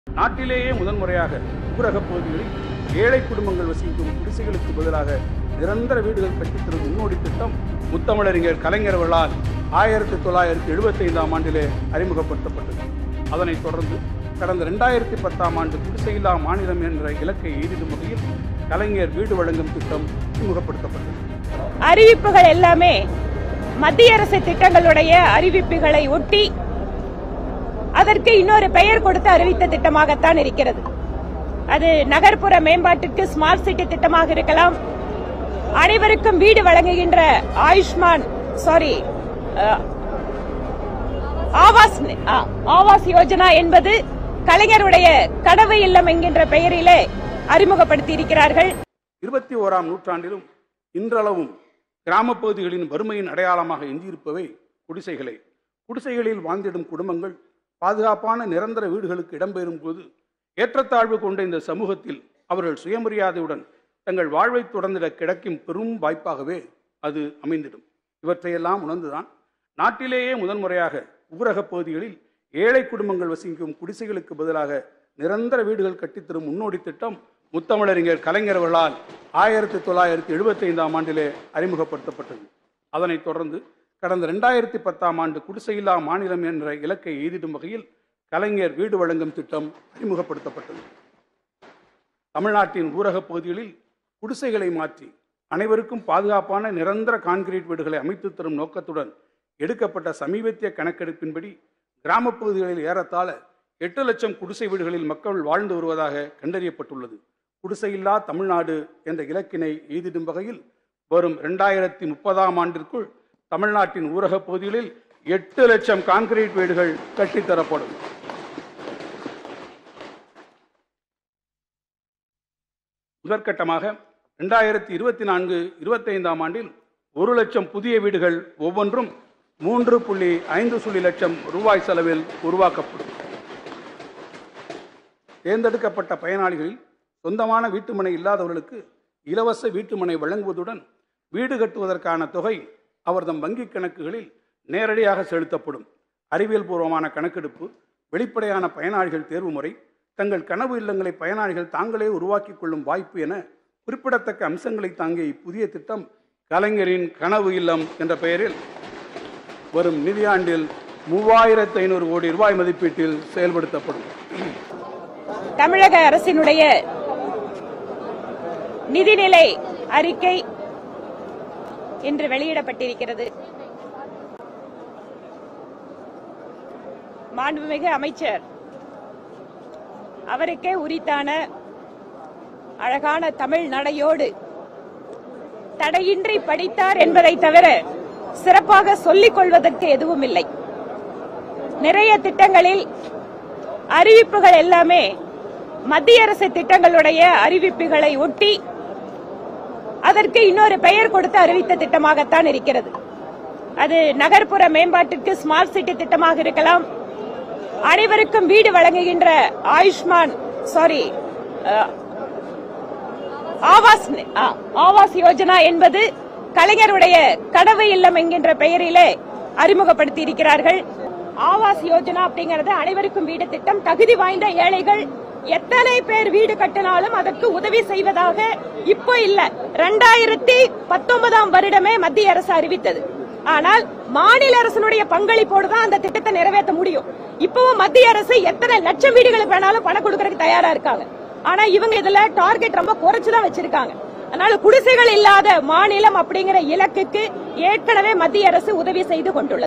நாட்டிலேயே முதன்முறையாக ஊரக பகுதிகளில் ஏழை குடும்பங்கள் வசிக்கும் குடிசைகளுக்கு பதிலாக நிரந்தர வீடுகள் கட்டித்தரும் முன்னோடி திட்டம் முத்தமிழறிஞர் கலைஞர் அவர்களால் ஆயிரத்தி தொள்ளாயிரத்தி எழுபத்தி ஐந்தாம் ஆண்டிலே அறிமுகப்படுத்தப்பட்டது அதனைத் தொடர்ந்து கடந்த இரண்டாயிரத்தி பத்தாம் ஆண்டு குடிசையில்லா மாநிலம் என்ற இலக்கை எய்திடும் வகையில் கலைஞர் வீடு வழங்கும் திட்டம் அறிமுகப்படுத்தப்பட்டது அறிவிப்புகள் எல்லாமே மத்திய அரசு திட்டங்களுடைய அறிவிப்புகளை ஒட்டி அதற்கு இன்னொரு பெயர் கொடுத்து அறிவித்த திட்டமாகத்தான் இருக்கிறது அது நகர்ப்புற மேம்பாட்டிற்கு ஸ்மார்ட் சிட்டி திட்டமாக இருக்கலாம் அனைவருக்கும் வீடு வழங்குகின்ற ஆயுஷ்மான் சாரி ஆவாஸ் ஆ, ஆவாஸ் யோஜனா என்பது கலைஞருடைய கனவு இல்லம் என்கின்ற பெயரிலே அறிமுகப்படுத்தி இருக்கிறார்கள் இருபத்தி ஓராம் நூற்றாண்டிலும் இன்றளவும் கிராமப் பகுதிகளின் வறுமையின் அடையாளமாக எஞ்சியிருப்பவை குடிசைகளே குடிசைகளில் வாழ்ந்திடும் குடும்பங்கள் பாதுகாப்பான நிரந்தர வீடுகளுக்கு இடம்பெறும் போது ஏற்றத்தாழ்வு கொண்ட இந்த சமூகத்தில் அவர்கள் சுயமரியாதையுடன் தங்கள் வாழ்வை தொடர்ந்திட கிடைக்கும் பெரும் வாய்ப்பாகவே அது அமைந்திடும் இவற்றையெல்லாம் உணர்ந்துதான் நாட்டிலேயே முதன்முறையாக ஊரகப் பகுதிகளில் ஏழை குடும்பங்கள் வசிக்கும் குடிசைகளுக்கு பதிலாக நிரந்தர வீடுகள் கட்டித்தரும் முன்னோடி திட்டம் முத்தமிழறிஞர் கலைஞர் அவர்களால் ஆயிரத்தி தொள்ளாயிரத்தி எழுபத்தி ஐந்தாம் ஆண்டிலே அறிமுகப்படுத்தப்பட்டது அதனைத் தொடர்ந்து கடந்த இரண்டாயிரத்தி பத்தாம் ஆண்டு குடிசையில்லா மாநிலம் என்ற இலக்கை எய்திடும் வகையில் கலைஞர் வீடு வழங்கும் திட்டம் அறிமுகப்படுத்தப்பட்டது தமிழ்நாட்டின் ஊரகப் பகுதிகளில் குடிசைகளை மாற்றி அனைவருக்கும் பாதுகாப்பான நிரந்தர கான்கிரீட் வீடுகளை அமைத்துத் தரும் நோக்கத்துடன் எடுக்கப்பட்ட சமீபத்திய கணக்கெடுப்பின்படி கிராமப் பகுதிகளில் ஏறத்தாழ எட்டு லட்சம் குடிசை வீடுகளில் மக்கள் வாழ்ந்து வருவதாக கண்டறியப்பட்டுள்ளது குடிசையில்லா தமிழ்நாடு என்ற இலக்கினை எய்திடும் வகையில் வரும் இரண்டாயிரத்தி முப்பதாம் ஆண்டிற்குள் தமிழ்நாட்டின் ஊரகப் பகுதிகளில் எட்டு லட்சம் கான்கிரீட் வீடுகள் கட்டித்தரப்படும் முதற்கட்டமாக ரெண்டாயிரத்தி இருபத்தி நான்கு இருபத்தைந்தாம் ஆண்டில் ஒரு லட்சம் புதிய வீடுகள் ஒவ்வொன்றும் மூன்று புள்ளி ஐந்து சுழி லட்சம் ரூபாய் செலவில் உருவாக்கப்படும் தேர்ந்தெடுக்கப்பட்ட பயனாளிகளில் சொந்தமான வீட்டுமனை இல்லாதவர்களுக்கு இலவச வீட்டுமனை வழங்குவதுடன் வீடு கட்டுவதற்கான தொகை அவர்தம் வங்கிக் கணக்குகளில் நேரடியாக செலுத்தப்படும் அறிவியல் பூர்வமான கணக்கெடுப்பு வெளிப்படையான பயனாளிகள் தேர்வு முறை தங்கள் கனவு இல்லங்களை பயனாளிகள் தாங்களே உருவாக்கிக் கொள்ளும் வாய்ப்பு என குறிப்பிடத்தக்க அம்சங்களை தாங்கிய இப்புதிய திட்டம் கலைஞரின் கனவு இல்லம் என்ற பெயரில் வரும் நிதியாண்டில் மூவாயிரத்து ஐநூறு கோடி ரூபாய் மதிப்பீட்டில் செயல்படுத்தப்படும் தமிழக அரசினுடைய நிதிநிலை அறிக்கை இன்று வெளியிடப்பட்டிருக்கிறது மாண்புமிகு அமைச்சர் அவருக்கே உரித்தான அழகான தமிழ் நடையோடு தடையின்றி படித்தார் என்பதை தவிர சிறப்பாக சொல்லிக் கொள்வதற்கு எதுவும் இல்லை நிறைய திட்டங்களில் அறிவிப்புகள் எல்லாமே மத்திய அரசு திட்டங்களுடைய அறிவிப்புகளை ஒட்டி அதற்கு இன்னொரு பெயர் கொடுத்து அறிவித்த திட்டமாகத்தான் இருக்கிறது அது நகர்ப்புற மேம்பாட்டிற்கு ஸ்மார்ட் சிட்டி திட்டமாக இருக்கலாம் அனைவருக்கும் வீடு வழங்குகின்ற ஆயுஷ்மான் சாரி ஆவாஸ் ஆ, ஆவாஸ் யோஜனா என்பது கலைஞருடைய கனவு இல்லம் என்கின்ற பெயரிலே அறிமுகப்படுத்தி இருக்கிறார்கள் ஆவாஸ் யோஜனா அப்படிங்கறது அனைவருக்கும் வீடு திட்டம் தகுதி வாய்ந்த ஏழைகள் எத்தனை பேர் வீடு கட்டினாலும் அதற்கு உதவி செய்வதாக இப்போ இல்ல ரெண்டாயிரத்தி பத்தொன்பதாம் வருடமே மத்திய அரசு அறிவித்தது ஆனால் மாநில அரசனுடைய பங்களிப்போடு தான் அந்த திட்டத்தை நிறைவேற்ற முடியும் இப்பவும் மத்திய அரசு எத்தனை லட்சம் வீடுகளுக்கு வேணாலும் பணம் கொடுக்கறதுக்கு தயாரா இருக்காங்க ஆனா இவங்க இதுல டார்கெட் ரொம்ப குறைச்சுதான் வச்சிருக்காங்க அதனால குடிசைகள் இல்லாத மாநிலம் அப்படிங்கிற இலக்குக்கு ஏற்கனவே மத்திய அரசு உதவி செய்து கொண்டுள்ளது